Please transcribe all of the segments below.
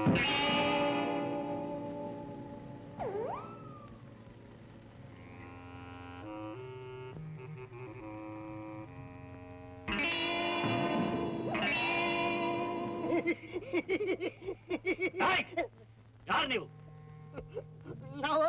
ಯಾರು ನೀವು ನಾವು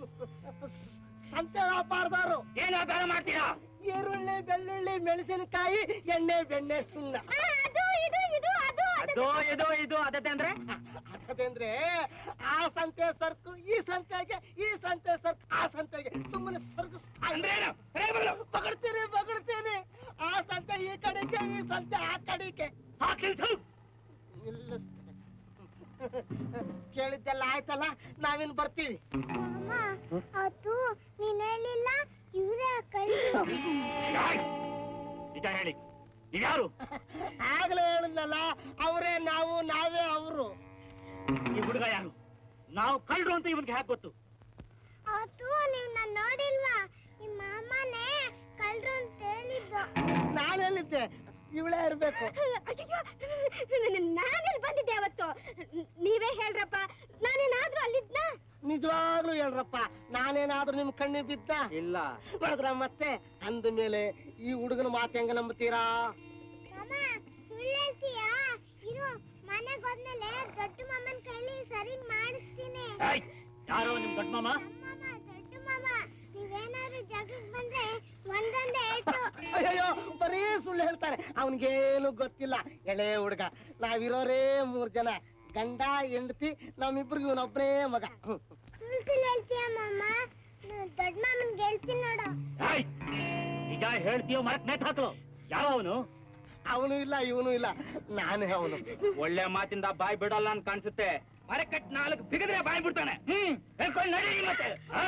ಸಂತೆ ವ್ಯಾಪಾರದವರು ಏನ್ ವ್ಯಾಪಾರ ಮಾಡ್ತೀರಾ ಈರುಳ್ಳಿ ಬೆಳ್ಳುಳ್ಳಿ ಮೆಣಸಿನಕಾಯಿ ಎಣ್ಣೆ ಬೆಣ್ಣೆ ಸುಣ್ಣ ಅದು ಇದು ಇದು ಅದು ಅದು ಇದು ಇದು ಅದತೆ ಅಂದ್ರೆ ಅದೇಂದ್ರೆ ಆ ಸಂತೆ ಸರ್ಕು ಈ ಸಂತೆಗೆ ಈ ಸಂತೆ ಸರ್ಕು ಆ ಸಂತೆಗೆ ಸುಮ್ಮನೆ ಸರ್ಕು ಅಂದ್ರೇನು? ಸರಿ ಬಗಳು. ಬಗಡ್ತೀನಿ ಬಗಡ್ತೀನಿ ಆ ಸಂತೆ ಈ ಕಡೆಗೆ ಈ ಸಂತೆ ಆ ಕಡೆಗೆ ಹಾಕಿಲ್ಸು ನಿಲ್ಲಿಸ್ತೀನಿ ಕೇಳಿದ್ದೆಲ್ಲ ಆಯ್ತಲ್ಲ ನಾವಿನ್ ಬರ್ತೀವಿ ಅಮ್ಮ ಅದು ನೀನ್ ಹೇಳಿಲ್ಲ ಇವ್ರೇ ಕಳ್ಳು ನಿಜ ಹೇಳಿ ನೀವ್ಯಾರು ಆಗ್ಲೇ ಹೇಳಿದ್ನಲ್ಲ ಅವರೇ ನಾವು ನಾವೇ ಅವರು ಈ ಹುಡುಗ ಯಾರು ನಾವು ಕಳ್ರು ಅಂತ ಇವನ್ಗೆ ಹೇಗೆ ಗೊತ್ತು ಅದು ನೀವ್ ನಾನ್ ನೋಡಿಲ್ವಾ ನಿಮ್ಮ ಅಮ್ಮನೇ ಕಳ್ರು ಅಂತ ಹೇಳಿದ್ದು ನಾನು ಹೇಳಿದ್ದೆ ಇವಳೇ ಇರ್ಬೇಕು ನಾನೆಲ್ಲಿ ಬಂದಿದ್ದೆ ಅವತ್ತು ನೀವೇ ಹೇಳ್ರಪ್ಪ ನಾನೇನಾದ್ರೂ ಅಲ್ಲಿದ್ನ ನಿಜವಾಗ್ಲೂ ಹೇಳ್ರಪ್ಪ ನಾನೇನಾದ್ರೂ ನಿಮ್ ಕಣ್ಣಿಗೆ ಬಿದ್ದ ಇಲ್ಲ ನೋಡಿದ್ರ ಮತ್ತೆ ಅಂದ ಮೇಲೆ ಈ ಹುಡುಗನ ಮಾತು ಹೆಂಗ ನಂಬುತ್ತೀರಾ ಅಮ್ಮ ಸುಳ್ಳು ಹೇಳ್ತೀಯಾ ಇರು ಮನೆಗ್ ಹೋದ್ಮೇಲೆ ದೊಡ್ಡ ಮಾಮನ್ ಕೈಲಿ ಸರಿ ಮಾಡಿಸ್ತೀನಿ ಏಯ್, ಯಾರೋ ನಿಮ್ ದೊಡ್ಡ ಮಾಮ ಅಮ್ಮಮ್ಮ ದೊಡ್ಡ ಮಾಮ ನೀವೇನಾದ್ರೂ ಜಗಕ್ ಬಂದ್ರೆ ಒಂದೊಂದೇ ಏಟು ಅಯ್ಯೋ ಬರೀ ಸುಳ್ಳು ಹೇಳ್ತಾರೆ ಅವನಿಗೇನು ಗೊತ್ತಿಲ್ಲ ಎಳೆ ಹುಡುಗ ನಾವಿರೋರೇ ಮೂರ್ ಜನ ಗಂಡ ಹೆಂಡತಿ ನಮ್ಮಿಬ್ರಿಗೂ ಇವನೊಬ್ಬನೇ ಮಗ ಹ್ಮ್. ಸುಳ್ಳು ಸುಳ್ಳು ಹೇಳ್ತೀಯ ಮಾಮ ನಾನ್ ದೊಡ್ಡ ಮಾಮನ್ ಗೆಲ್ತೀನಿ ನೋಡು ಏಯ್, ನಿಜ ಹೇಳ್ತೀಯೋ ಮರಕ್ ನೇತ್ ಹಾಕ್ಲು ಯಾವ ಅವನು ಅವನು ಇಲ್ಲ ಇವನು ಇಲ್ಲ ನಾನೇ ಅವನು ಒಳ್ಳೆ ಮಾತಿಂದ ಬಾಯ್ ಬಿಡಲ್ಲ ಅಂತ ಕಾಣಿಸುತ್ತೆ ಮರಕಟ್ ನಾಲ್ಕು ಬಿಗಿದ್ರೆ ಬಾಯ್ ಬಿಡ್ತಾನೆ ಹ್ಮ್ ಹೇಳ್ಕೊಂಡು ನಡಿ ಮತ್ತೆ ಆ?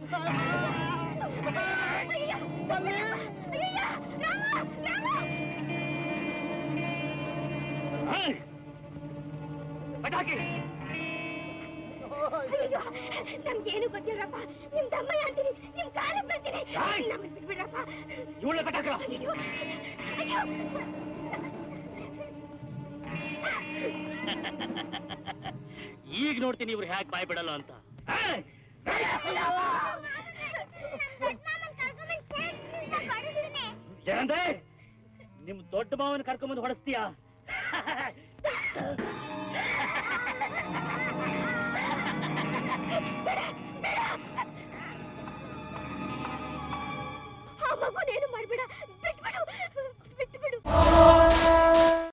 ಅಯ್ಯೋ, ಅಯ್ಯೋ, ರಾಮ, ರಾಮ. ಆ? ಪಟಾಕಿ ಅಯ್ಯೋ, ನಮ್ಗೇನು ಗೊತ್ತಿಲ್ಲಪ್ಪ ನಿಮ್ ತಮ್ಮಯ್ಯ ಅಂತೀನಿ ನಿಮ್ ಕಾಲಕ್ಕೆ ಬರ್ತೀನಿ ಆಯ್. ನಮ್ಮನ್ನ ಬಿಟ್ಬಿಡ್ರಪ್ಪ ಇವಳ ಪಟಾಕ ಅಯ್ಯೋ ಅಯ್ಯೋ ಈಗ ನೋಡ್ತೀನಿ ಇವ್ರು ಹೇಗೆ ಬಾಯ್ ಬಿಡಲ್ಲ ಅಂತ ಆ? ಏನಂದ್ರೆ ನಿಮ್ ದೊಡ್ಡ ಮಾವನ್ ಕರ್ಕೊಂಬಂದು ಹೊಡಸ್ತೀಯಾ